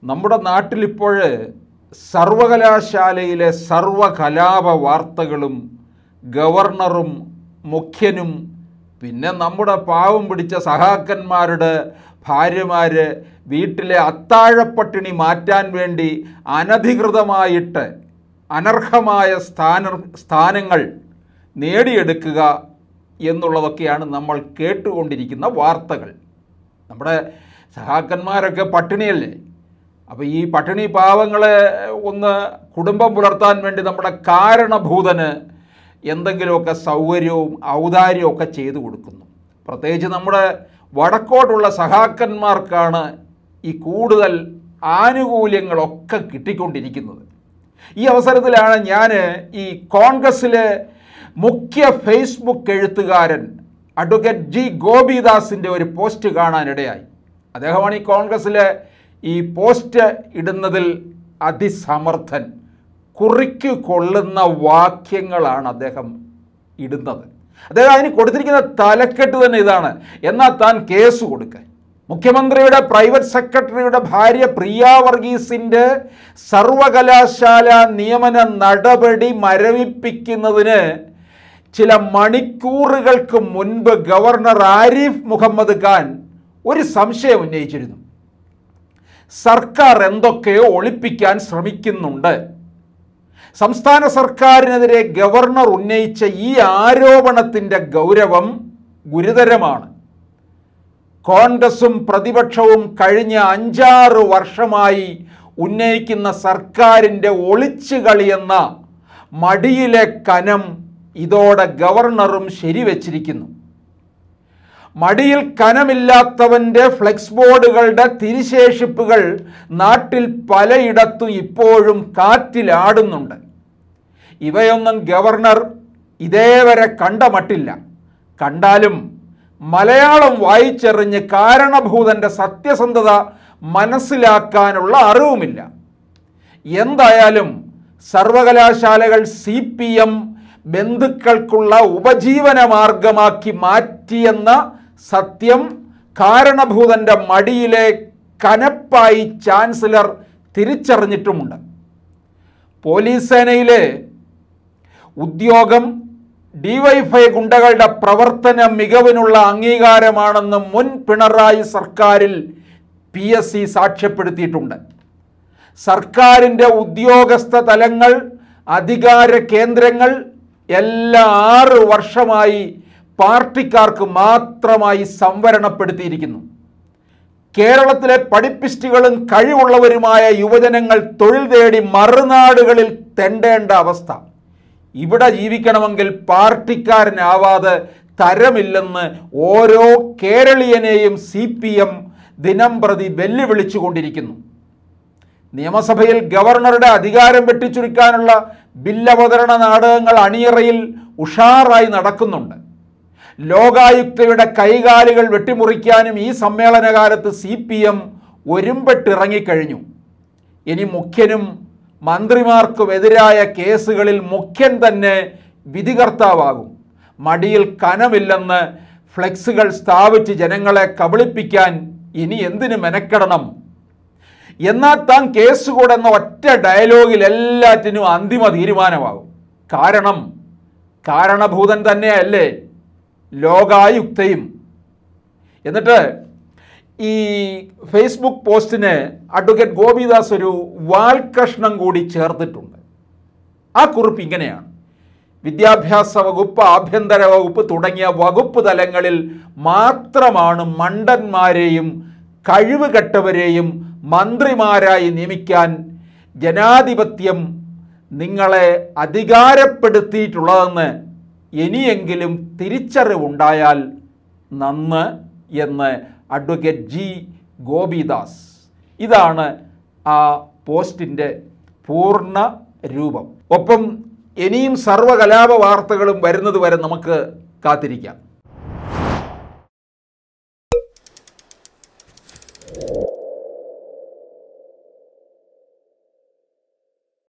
നമ്മുടെ നാട്ടിലിപ്പോൾ സർവകലാശാലയിലെ സർവകലാപ വാർത്തകളും ഗവർണറും മുഖ്യനും പിന്നെ നമ്മുടെ പാവം പിടിച്ച സഹാക്കന്മാരുടെ ഭാര്യമാർ വീട്ടിലെ അത്താഴപ്പട്ടിണി മാറ്റാൻ വേണ്ടി അനധികൃതമായിട്ട് അനർഹമായ സ്ഥാന സ്ഥാനങ്ങൾ നേടിയെടുക്കുക എന്നുള്ളതൊക്കെയാണ് നമ്മൾ കേട്ടുകൊണ്ടിരിക്കുന്ന വാർത്തകൾ നമ്മുടെ സഹാക്കന്മാരൊക്കെ പട്ടിണിയല്ലേ അപ്പോൾ ഈ പട്ടിണി പാവങ്ങളെ ഒന്ന് കുടുംബം പുലർത്താൻ വേണ്ടി നമ്മുടെ കാരണഭൂതന് എന്തെങ്കിലുമൊക്കെ സൗകര്യവും ഔദാര്യവും ഒക്കെ ചെയ്തു കൊടുക്കുന്നു പ്രത്യേകിച്ച് നമ്മുടെ വടക്കോട്ടുള്ള സഹാക്കന്മാർക്കാണ് ഈ കൂടുതൽ ആനുകൂല്യങ്ങളൊക്കെ കിട്ടിക്കൊണ്ടിരിക്കുന്നത് ഈ അവസരത്തിലാണ് ഞാൻ ഈ കോൺഗ്രസ്സിലെ മുഖ്യ ഫേസ്ബുക്ക് എഴുത്തുകാരൻ അഡ്വക്കേറ്റ് ജി ഗോപിദാസിൻ്റെ ഒരു പോസ്റ്റ് കാണാനിടയായി അദ്ദേഹമാണ് ഈ കോൺഗ്രസ്സിലെ ഈ പോസ്റ്റ് ഇടുന്നതിൽ അതിസമർത്ഥൻ കുറിക്ക് കൊള്ളുന്ന വാക്യങ്ങളാണ് അദ്ദേഹം ഇടുന്നത് അദ്ദേഹം അതിന് കൊടുത്തിരിക്കുന്ന തലക്കെട്ട് തന്നെ ഇതാണ് എന്നാൽ താൻ കേസ് കൊടുക്കുക മുഖ്യമന്ത്രിയുടെ പ്രൈവറ്റ് സെക്രട്ടറിയുടെ ഭാര്യ പ്രിയ വർഗീസിൻ്റെ സർവകലാശാല നിയമന നടപടി മരവിപ്പിക്കുന്നതിന് ചില മണിക്കൂറുകൾക്ക് മുൻപ് ഗവർണർ ആരിഫ് മുഹമ്മദ് ഖാൻ ഒരു സംശയം ഉന്നയിച്ചിരുന്നു സർക്കാർ എന്തൊക്കെയോ ഒളിപ്പിക്കാൻ ശ്രമിക്കുന്നുണ്ട് സംസ്ഥാന സർക്കാരിനെതിരെ ഗവർണർ ഉന്നയിച്ച ഈ ആരോപണത്തിൻ്റെ ഗൗരവം ഗുരുതരമാണ് കോൺഗ്രസും പ്രതിപക്ഷവും കഴിഞ്ഞ അഞ്ചാറ് വർഷമായി ഉന്നയിക്കുന്ന സർക്കാരിൻ്റെ ഒളിച്ചുകളിയെന്ന മടിയിലെ കനം ഇതോടെ ഗവർണറും ശരിവച്ചിരിക്കുന്നു മടിയിൽ കനമില്ലാത്തവൻ്റെ ഫ്ലെക്സ് ബോർഡുകളുടെ തിരിശേഷിപ്പുകൾ നാട്ടിൽ പലയിടത്തും ഇപ്പോഴും കാറ്റിലാടുന്നുണ്ട് ഇവയൊന്നും ഗവർണർ ഇതേവരെ കണ്ട മട്ടില്ല കണ്ടാലും മലയാളം വായിച്ചെറിഞ്ഞ് കാരണഭൂതൻ്റെ സത്യസന്ധത മനസ്സിലാക്കാനുള്ള അറിവുമില്ല എന്തായാലും സർവകലാശാലകൾ സി പി എം ബന്ധുക്കൾക്കുള്ള ഉപജീവന മാർഗമാക്കി മാറ്റിയെന്ന സത്യം കാരണഭൂതൻ്റെ മടിയിലെ കനപ്പായി ചാൻസലർ തിരിച്ചറിഞ്ഞിട്ടുമുണ്ട് പോലീസ് സേനയിലെ ഉദ്യോഗം ഡിവൈഫൈ ഗുണ്ടകളുടെ പ്രവർത്തന മികവിനുള്ള അംഗീകാരമാണെന്ന് മുൻ പിണറായി സർക്കാരിൽ പി എസ് സി സാക്ഷ്യപ്പെടുത്തിയിട്ടുണ്ട് സർക്കാരിൻ്റെ ഉദ്യോഗസ്ഥ തലങ്ങൾ അധികാര കേന്ദ്രങ്ങൾ എല്ലാ ആറ് വർഷമായി പാർട്ടിക്കാർക്ക് മാത്രമായി സംവരണപ്പെടുത്തിയിരിക്കുന്നു കേരളത്തിലെ പഠിപ്പിസ്റ്റുകളും കഴിവുള്ളവരുമായ യുവജനങ്ങൾ തൊഴിൽ തേടി മറുനാടുകളിൽ തെണ്ടേണ്ട അവസ്ഥ ഇവിടെ ജീവിക്കണമെങ്കിൽ പാർട്ടിക്കാരനാവാതെ തരമില്ലെന്ന് ഓരോ കേരളീയനെയും സി പി എം ദിനം പ്രതി വെല്ലുവിളിച്ചുകൊണ്ടിരിക്കുന്നു നിയമസഭയിൽ ഗവർണറുടെ അധികാരം വെട്ടിച്ചുരുക്കാനുള്ള ബില്ലവതരണ നാടകങ്ങൾ അണിയറയിൽ ഉഷാറായി നടക്കുന്നുണ്ട് ലോകായുക്തയുടെ കൈകാലുകൾ വെട്ടിമുറിക്കാനും ഈ സമ്മേളനകാലത്ത് സി പി എം ഒരുമ്പെട്ടിറങ്ങിക്കഴിഞ്ഞു ഇനി മുഖ്യനും മന്ത്രിമാർക്കുമെതിരായ കേസുകളിൽ മുഖ്യൻ തന്നെ വിധികർത്താവാകും മടിയിൽ കനമില്ലെന്ന് ഫ്ലെക്സുകൾ സ്ഥാപിച്ച് ജനങ്ങളെ കബളിപ്പിക്കാൻ ഇനി എന്തിനു മെനക്കെടണം എന്നാൽ താൻ കേസ് കൂടെന്ന ഒറ്റ ഡയലോഗിൽ എല്ലാറ്റിനും അന്തിമ തീരുമാനമാകും കാരണം കാരണഭൂതൻ തന്നെയല്ലേ ലോകായുക്തയും എന്നിട്ട് ഈ ഫേസ്ബുക്ക് പോസ്റ്റിന് അഡ്വക്കേറ്റ് ഗോപിദാസ് ഒരു വാൽകഷ്ണം കൂടി ചേർത്തിട്ടുണ്ട് ആ കുറിപ്പ് ഇങ്ങനെയാണ് വിദ്യാഭ്യാസ വകുപ്പ് ആഭ്യന്തര വകുപ്പ് തുടങ്ങിയ വകുപ്പ് തലങ്ങളിൽ മാത്രമാണ് മണ്ടന്മാരെയും കഴിവുകെട്ടവരെയും മന്ത്രിമാരായി നിയമിക്കാൻ ജനാധിപത്യം നിങ്ങളെ അധികാരപ്പെടുത്തിയിട്ടുള്ളതെന്ന് ഇനിയെങ്കിലും തിരിച്ചറിവുണ്ടായാൽ നന്ന് എന്ന് അഡ്വക്കേറ്റ് ജി ഗോപിദാസ് ഇതാണ് ആ പോസ്റ്റിൻ്റെ പൂർണ്ണ രൂപം ഒപ്പം ഇനിയും സർവകലാപ വാർത്തകളും വരുന്നത് വരെ നമുക്ക് കാത്തിരിക്കാം